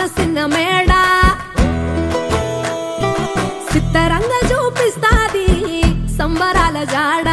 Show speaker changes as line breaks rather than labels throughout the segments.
సిన్న మేడ సిత్తరంగ చూపిస్తాది సంబరాల జాడా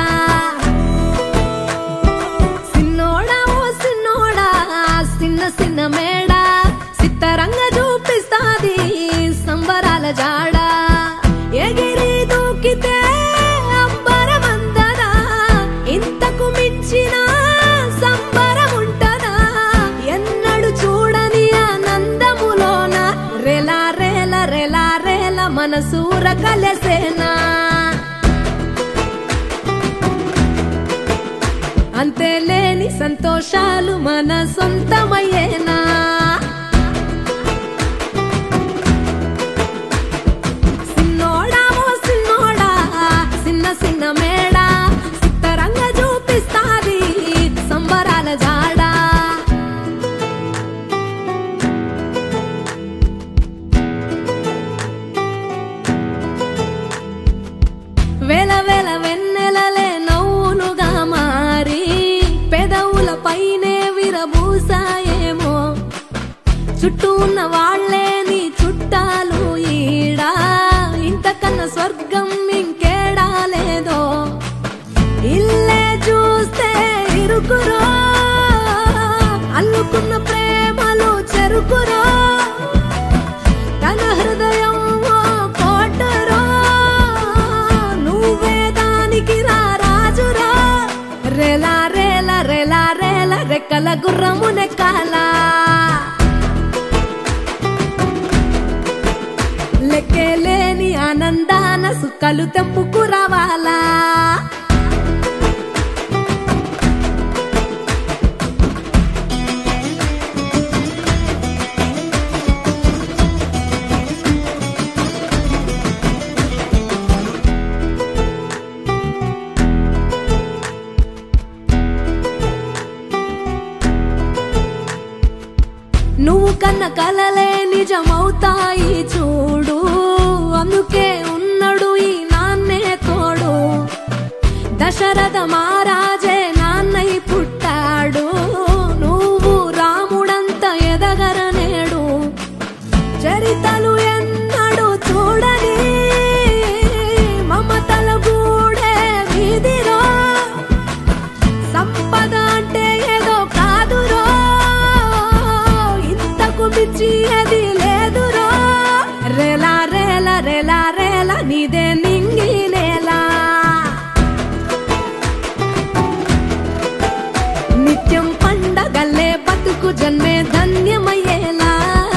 సిన్నోడా ఓ సిన్నోడా సిన్న సిన్న మేడ సిత్తరంగ చూపిస్తాది సంబరాల జాడా ఎగిరి దూకితే అంబరమందదా ఇంతకు మించిన సంబరం ఉంటదా ఎన్నడు చూడని ఆనందములోన రెలా రేల రెలా రేల మనసూర కలసేనా అంతే లేని సంతోషాలు మన సొంతమయ్యేనా సిన్నోడా ఓ సిన్నోడా సిన్న సిన్న మేడ సిత్తరంగ చూపిస్తాది సంబరాల జాడా వేల వేల వెన్నెలలే నవ్వులుగా మారి పెదవుల పైనే విరబూసాయేమో చుట్టూ ఉన్న వాళ్ళే నీ చుట్టాలు ఈడా ఇంతకన్నా స్వర్గం ఇంకేడా లేదో ఇల్లే చూస్తే ఇరుకురో అల్లుకున్న ప్రేమలు చెరుకురో తన హృదయం ఓ కోటరో నువ్వే దానికి రా రాజురా రేలా రేల రేలా రేల రెక్కల గుర్రము నెక్కాలా లెక్కేలేని ఆనందాన సుక్కలు తెంపుకు రావాలా నువ్వు కన్న కలలే నిజమవుతాయి చూడు అందుకే ఉన్నాడు ఈ నాన్నే తోడు దశరథ మహారాజే నాన్నై పుట్టాడు నువ్వు రాముడంత ఎదగరనేడు చరితలు ఎన్నడు చూడని మమతల గూడే వీధిరో సంపద అంటే ఏదో కాదురో ఇంతకు మించి అది లేదురో రేలా రేల రేలా రేల నీదే నింగి నేలా నిత్యం పండగల్లే బతుకు జన్మే ధన్యమయ్యేలా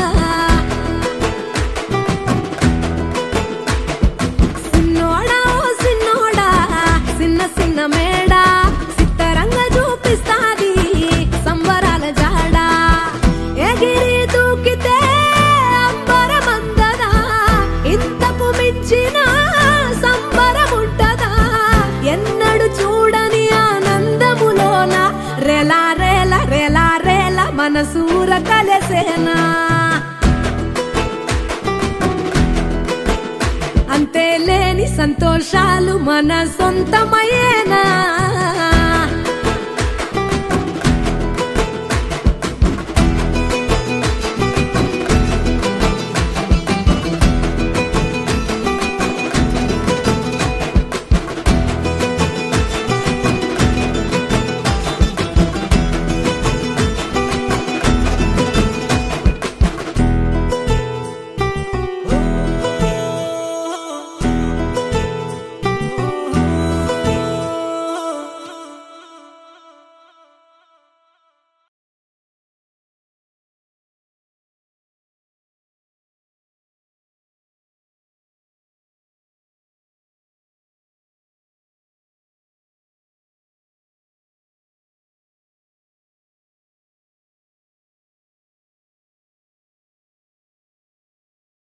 సిన్నోడా ఓ సిన్నోడా సిన్న సిన్న మేడ సిత్తరంగ చూపిస్తాది సంబరాల జాడా ఎగిరి దూకితే అంబరమందదా ఇంతకు మించిన సంబరం ఉంటదా ఎన్నడు చూడని ఆనందములోన రెలా రేల రెలా రేల మనసూర కలసేనా అంతే లేని సంతోషాలు మన సొంతమయ్యేనా